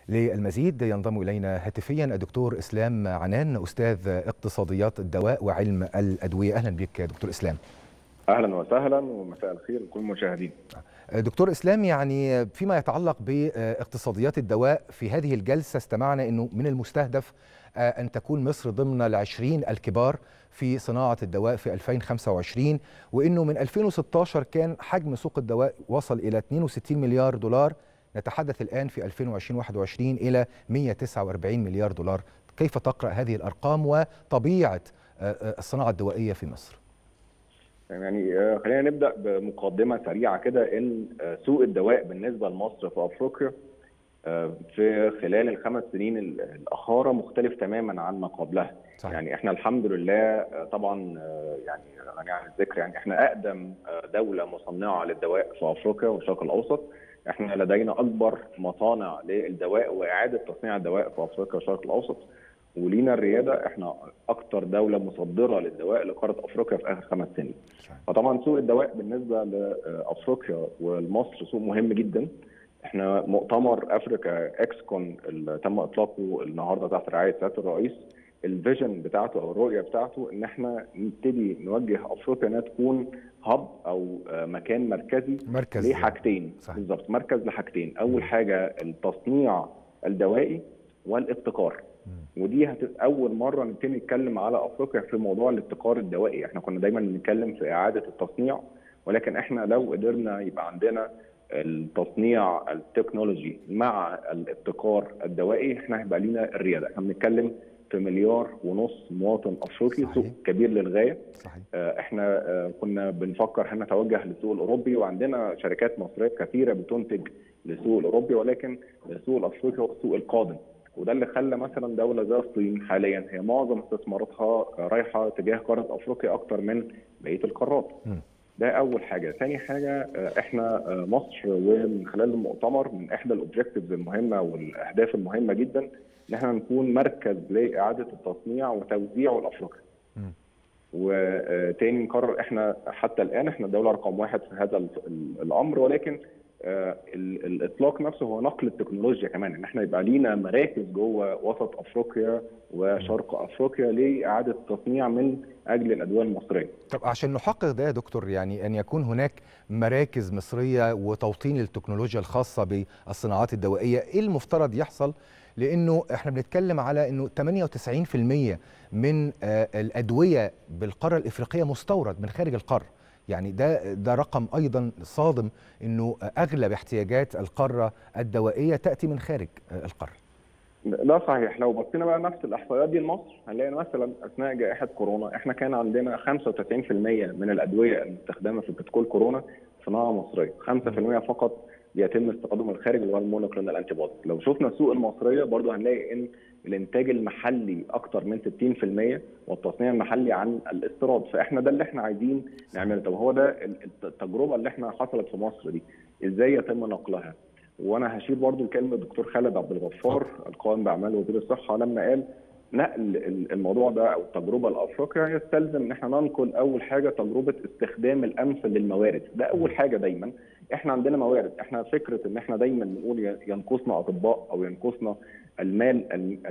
للمزيد ينضم إلينا هاتفيا الدكتور إسلام عنان أستاذ اقتصاديات الدواء وعلم الأدوية أهلا بك دكتور إسلام اهلا وسهلا ومساء الخير لكل المشاهدين دكتور إسلام يعني فيما يتعلق باقتصاديات الدواء في هذه الجلسة استمعنا أنه من المستهدف أن تكون مصر ضمن العشرين الكبار في صناعة الدواء في 2025 وأنه من 2016 كان حجم سوق الدواء وصل إلى 62 مليار دولار نتحدث الآن في 2020-21 إلى 149 مليار دولار كيف تقرأ هذه الأرقام وطبيعة الصناعة الدوائية في مصر؟ يعني خلينا نبدا بمقدمه سريعه كده ان سوق الدواء بالنسبه لمصر في افريقيا في خلال الخمس سنين الاخاره مختلف تماما عن ما قبلها صحيح. يعني احنا الحمد لله طبعا يعني غني عن الذكر يعني احنا اقدم دوله مصنعه للدواء في افريقيا والشرق الاوسط احنا لدينا اكبر مصانع للدواء واعاده تصنيع الدواء في افريقيا والشرق الاوسط ولينا الرياده احنا اكثر دوله مصدره للدواء لقاره افريقيا في اخر خمس سنين. فطبعا سوق الدواء بالنسبه لافريقيا ولمصر سوق مهم جدا. احنا مؤتمر افريكا اكسكون اللي تم اطلاقه النهارده تحت رعايه سياده الرئيس الفيجن بتاعته او الرؤيه بتاعته ان احنا نبتدي نوجه افريقيا انها تكون هب او مكان مركزي مركز لحاجتين بالظبط مركز لحاجتين اول حاجه التصنيع الدوائي والابتكار ودي هتبقى اول مره نبتدي نتكلم على افريقيا في موضوع الابتكار الدوائي احنا كنا دايما بنتكلم في اعاده التصنيع ولكن احنا لو قدرنا يبقى عندنا التصنيع التكنولوجي مع الابتكار الدوائي احنا هيبقى لينا الرياده احنا بنتكلم في مليار ونص مواطن افريقي سوق كبير للغايه صحيح. احنا كنا بنفكر هل نتوجه للسوق الاوروبي وعندنا شركات مصريه كثيره بتنتج للسوق الاوروبي ولكن السوق الافريقي هو السوق القادم وده اللي خلى مثلا دوله زي الصين حاليا هي معظم استثماراتها رايحه تجاه قاره افريقيا اكتر من بقيه القارات. م. ده اول حاجه، ثاني حاجه احنا مصر ومن خلال المؤتمر من احدى الاوبجكتيفز المهمه والاهداف المهمه جدا ان احنا نكون مركز لاعاده التصنيع وتوزيعه لافريقيا. وتاني نكرر احنا حتى الان احنا الدوله رقم واحد في هذا الامر ولكن آه الاطلاق نفسه هو نقل التكنولوجيا كمان ان احنا يبقى لينا مراكز جوه وسط افريقيا وشرق افريقيا لاعاده التصنيع من اجل الادويه المصريه. طب عشان نحقق ده يا دكتور يعني ان يكون هناك مراكز مصريه وتوطين التكنولوجيا الخاصه بالصناعات الدوائيه، ايه المفترض يحصل؟ لانه احنا بنتكلم على انه 98% من آه الادويه بالقاره الافريقيه مستورد من خارج القاره. يعني ده ده رقم ايضا صادم انه اغلب احتياجات القاره الدوائيه تاتي من خارج القاره. لا صحيح لو بصينا بقى نفس الاحصائيات دي لمصر هنلاقي مثلا اثناء جائحه كورونا احنا كان عندنا 95% من الادويه المستخدمه في بروتوكول كورونا صناعه مصريه، 5% فقط بيتم استيراده من الخارج اللي هو المونوكلونال انتي بودي، لو شفنا السوق المصريه برضو هنلاقي ان الانتاج المحلي اكتر من 60% والتصنيع المحلي عن الاستيراد فاحنا ده اللي احنا عايزين نعمله طب هو ده التجربه اللي احنا حصلت في مصر دي ازاي يتم نقلها وانا هشير برضو لكلمه الدكتور خالد عبد الغفار القائم باعمال وزير الصحه لما قال نقل الموضوع ده او التجربه لافريقيا يستلزم ان احنا ننقل اول حاجه تجربه استخدام الامثل للموارد ده اول حاجه دايما احنا عندنا موارد احنا فكره ان احنا دايما بنقول ينقصنا اطباء او ينقصنا المال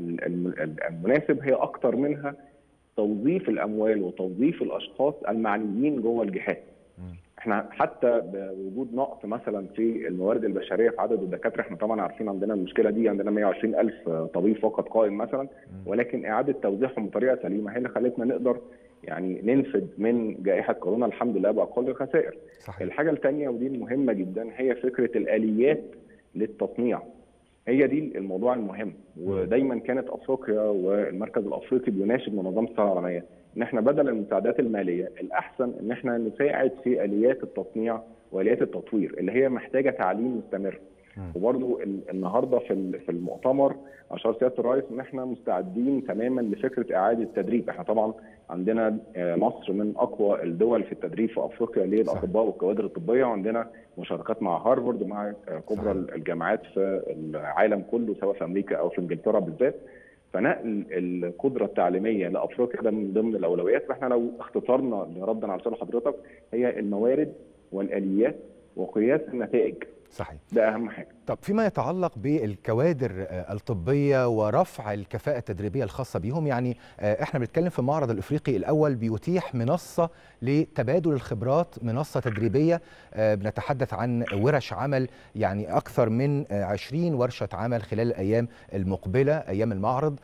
المناسب هي اكتر منها توظيف الاموال وتوظيف الاشخاص المعنيين جوه الجهات. احنا حتى بوجود نقص مثلا في الموارد البشريه في عدد الدكاتره احنا طبعا عارفين عندنا المشكله دي عندنا 120 الف طبيب فقط قائم مثلا ولكن اعاده توزيعهم بطريقه سليمه هي اللي خلتنا نقدر يعني ننفذ من جائحه كورونا الحمد لله باقل الخسائر. صحيح. الحاجه الثانيه ودي المهمه جدا هي فكره الاليات للتصنيع. هي دي الموضوع المهم ودايما كانت افريقيا والمركز الافريقي بيناشد منظمه الصحه العالميه ان احنا بدل المساعدات الماليه الاحسن ان احنا نساعد في اليات التصنيع واليات التطوير اللي هي محتاجه تعليم مستمر وبرضو النهارده في في المؤتمر اشار سياده الرئيس ان احنا مستعدين تماما لفكره اعاده التدريب، احنا طبعا عندنا مصر من اقوى الدول في التدريب في افريقيا للاطباء والكوادر الطبيه وعندنا مشاركات مع هارفارد ومع كبرى الجامعات في العالم كله سواء في امريكا او في انجلترا بالذات. فنقل القدره التعليميه لافريقيا ده من ضمن الاولويات فاحنا لو اختصرنا ردا على سؤال حضرتك هي الموارد والاليات وقياس النتائج صحيح ده اهم حاجه طب فيما يتعلق بالكوادر الطبيه ورفع الكفاءه التدريبيه الخاصه بهم يعني احنا بنتكلم في المعرض الافريقي الاول بيتيح منصه لتبادل الخبرات منصه تدريبيه بنتحدث عن ورش عمل يعني اكثر من 20 ورشه عمل خلال الايام المقبله ايام المعرض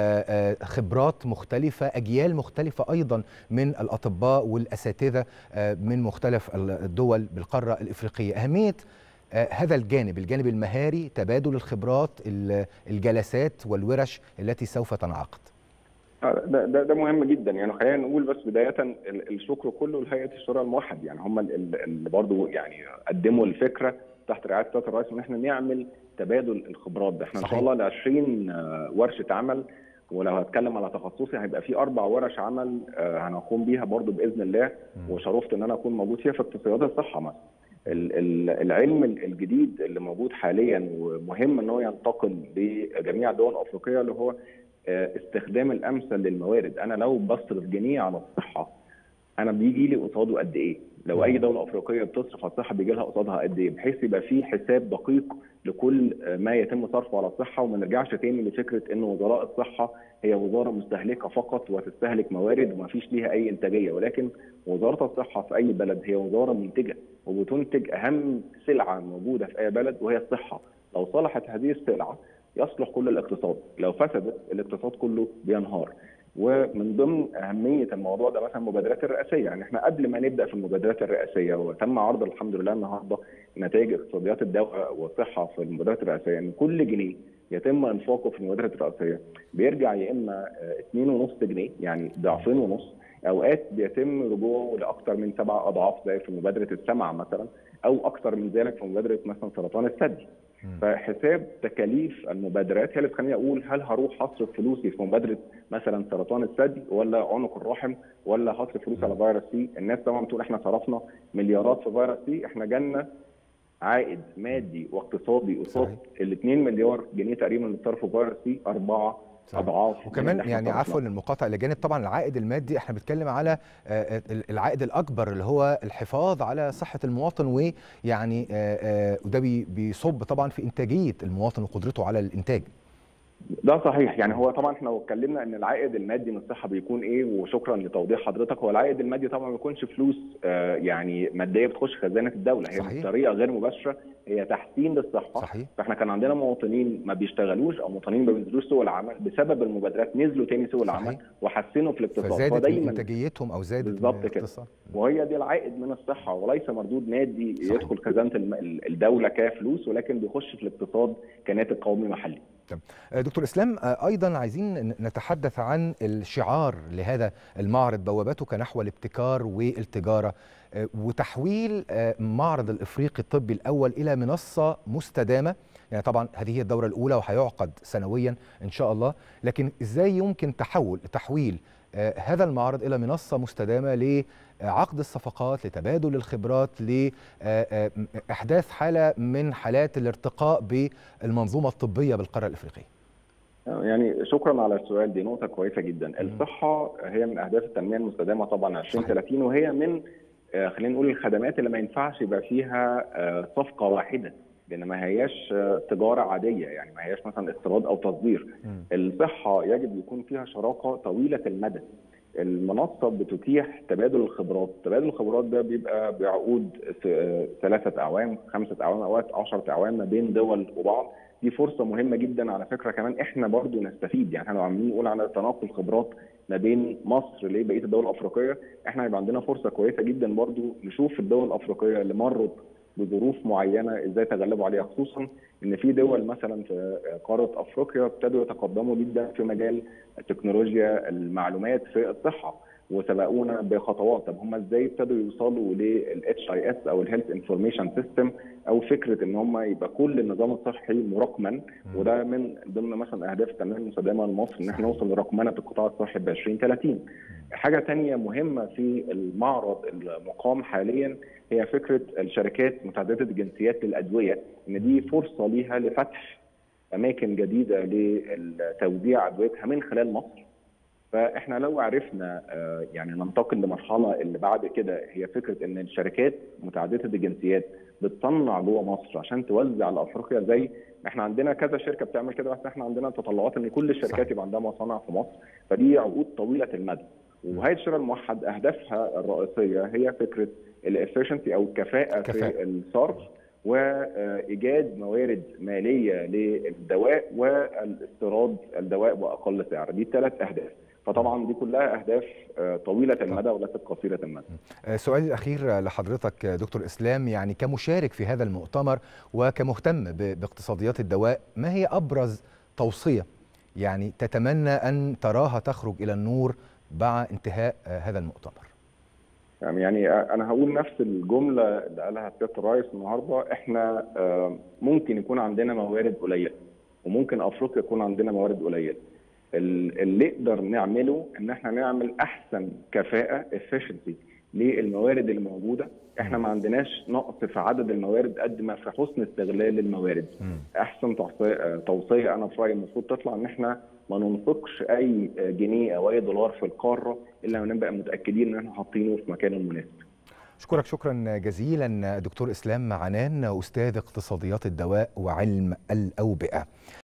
خبرات مختلفه اجيال مختلفه ايضا من الاطباء والاساتذه من مختلف الدول بالقاره الافريقيه اهميه هذا الجانب الجانب المهاري تبادل الخبرات الجلسات والورش التي سوف تنعقد ده, ده ده مهم جدا يعني خلينا نقول بس بدايه الشكر كله لهيئه الشورى الموحد يعني هم اللي برضه يعني قدموا الفكره تحت رعايه سياده الرئيس ان احنا نعمل تبادل الخبرات ده احنا صحيح. ان شاء الله ل 20 ورشه عمل ولو هتكلم على تخصصي هيبقى في اربع ورش عمل هنقوم بيها برضه باذن الله وشرفت ان انا اكون موجود فيها في اقتصاديات الصحه مثلا العلم الجديد اللي موجود حاليا ومهم ان هو ينتقل لجميع الدول الافريقيه اللي هو استخدام الامثل للموارد انا لو بصرف جنيه على الصحه انا بيجي لي قصاده قد ايه لو اي دوله افريقيه بتصرف على الصحه بيجي لها قصادها قد ايه بحيث يبقى في حساب دقيق لكل ما يتم صرفه على الصحه وما نرجعش تاني لفكره ان وزراء الصحه هي وزاره مستهلكه فقط وتستهلك موارد وما فيش ليها اي انتاجيه ولكن وزاره الصحه في اي بلد هي وزاره منتجه وبتنتج اهم سلعه موجوده في اي بلد وهي الصحه لو صلحت هذه السلعه يصلح كل الاقتصاد لو فسدت الاقتصاد كله بينهار ومن ضمن اهميه الموضوع ده مثلا المبادرات الرئاسيه يعني احنا قبل ما نبدا في المبادرات الرئاسيه وتم عرض الحمد لله النهارده نتائج اقتصاديات الدوله والصحه في المبادرات الرئاسيه ان كل جنيه يتم انفاقه في المبادرات الرئاسيه بيرجع يا اما 2.5 جنيه يعني ضعفين ونص اوقات بيتم رجوعه لاكثر من سبع اضعاف زي في مبادره السمع مثلا او اكثر من ذلك في مبادره مثلا سرطان الثدي فحساب تكاليف المبادرات هي اللي بتخليني اقول هل هروح اصرف فلوسي في مبادره مثلا سرطان الثدي ولا عنق الرحم ولا هصرف فلوسي على فيروس سي الناس طبعا بتقول احنا صرفنا مليارات في فيروس سي احنا جالنا عائد مادي واقتصادي قصاد ال 2 مليار جنيه تقريبا اللي صرفوا فيروس سي اربعه اضعاف وكمان يعني عفوا المقاطعه اللي جانب طبعا العائد المادي احنا بنتكلم على العائد الاكبر اللي هو الحفاظ على صحه المواطن ويعني وده بيصب طبعا في انتاجيه المواطن وقدرته على الانتاج ده صحيح يعني هو طبعا احنا لو اتكلمنا ان العائد المادي من الصحه بيكون ايه وشكرا لتوضيح حضرتك هو العائد المادي طبعا ما بيكونش فلوس آه يعني ماديه بتخش خزانه الدوله هي صحيح. بطريقه غير مباشره هي تحسين للصحه صحيح. فاحنا كان عندنا مواطنين ما بيشتغلوش او مواطنين ما بينزلوش سوق العمل بسبب المبادرات نزلوا تاني سوق العمل وحسنوا في الاقتصاد فزادت دايما انتاجيتهم او زادت بالظبط كده وهي دي العائد من الصحه وليس مردود مادي صحيح. يدخل خزانه الدوله كفلوس ولكن بيخش في الاقتصاد كناتج قومي محلي دكتور اسلام ايضا عايزين نتحدث عن الشعار لهذا المعرض بوابتك نحو الابتكار والتجاره وتحويل معرض الافريقي الطبي الاول الى منصه مستدامه يعني طبعا هذه هي الدوره الاولى وهيعقد سنويا ان شاء الله لكن ازاي يمكن تحول تحويل هذا المعرض الى منصه مستدامه لعقد الصفقات لتبادل الخبرات لاحداث حاله من حالات الارتقاء بالمنظومه الطبيه بالقاره الافريقيه يعني شكرا على السؤال دي نقطه كويسه جدا الصحه هي من اهداف التنميه المستدامه طبعا 2030 وهي من خلينا نقول الخدمات اللي ما ينفعش يبقى فيها صفقه واحده لان ما هياش تجاره عاديه يعني ما هياش مثلا استيراد او تصدير الصحه يجب يكون فيها شراكه طويله المدى المنصه بتتيح تبادل الخبرات تبادل الخبرات ده بيبقى بعقود ثلاثه اعوام خمسه اعوام اوقات 10 اعوام ما بين دول وبعض دي فرصه مهمه جدا على فكره كمان احنا برضو نستفيد يعني احنا لو عاملين نقول على تناقل خبرات ما بين مصر لبقيه الدول الافريقيه احنا هيبقى عندنا فرصه كويسه جدا برضو نشوف الدول الافريقيه اللي مرت بظروف معينه ازاي تغلبوا عليها خصوصا ان في دول مثلا في قاره افريقيا ابتدوا يتقدموا جدا في مجال تكنولوجيا المعلومات في الصحه وسبقونا بخطوات طب هم ازاي ابتدوا يوصلوا للاتش اي اس او الهيلث انفورميشن سيستم او فكره ان هم يبقى كل النظام الصحي مرقما وده من ضمن مثلا اهداف التنميه المستدامه لمصر ان احنا نوصل لرقمنه القطاع الصحي ب 2030 حاجه ثانيه مهمه في المعرض المقام حاليا هي فكره الشركات متعدده الجنسيات للادويه ان دي فرصه ليها لفتح اماكن جديده لتوزيع ادويتها من خلال مصر فاحنا لو عرفنا يعني ننتقل لمرحله اللي بعد كده هي فكره ان الشركات متعدده الجنسيات بتصنع جوه مصر عشان توزع لافريقيا زي احنا عندنا كذا شركه بتعمل كده بس احنا عندنا تطلعات ان كل الشركات صحيح. يبقى عندها مصانع في مصر فدي عقود طويله المدى وهيئه الشراء الموحد اهدافها الرئيسيه هي فكره الافشنسي او الكفاءه كفاءة. في الصرف وايجاد موارد ماليه للدواء والاستيراد الدواء باقل سعر دي ثلاث اهداف فطبعا دي كلها اهداف آه، طويله المدى وليست قصيره المدى آه، سؤالي الأخير لحضرتك آه، دكتور إسلام يعني كمشارك في هذا المؤتمر وكمهتم ب- باقتصاديات الدواء ما هي أبرز توصية يعني تتمنى أن تراها تخرج إلى النور مع انتهاء آه، هذا المؤتمر يعني يعني انا هقول نفس الجمله اللي قالها سياده الرئيس النهارده احنا آه، ممكن يكون عندنا موارد قليله وممكن افريقيا يكون عندنا موارد قليله ال- اللي نقدر نعمله ان احنا نعمل احسن كفاءه efficiency للموارد اللي موجوده احنا ما عندناش نقص في عدد الموارد قد ما في حسن استغلال الموارد مم. احسن توصيه توصيه انا في رايي المفروض تطلع ان احنا ما ننفقش اي جنيه او اي دولار في القاره الا لما نبقى متاكدين ان احنا حاطينه في مكانه المناسب أشكرك شكرا جزيلا دكتور إسلام عنان أستاذ اقتصاديات الدواء وعلم الأوبئة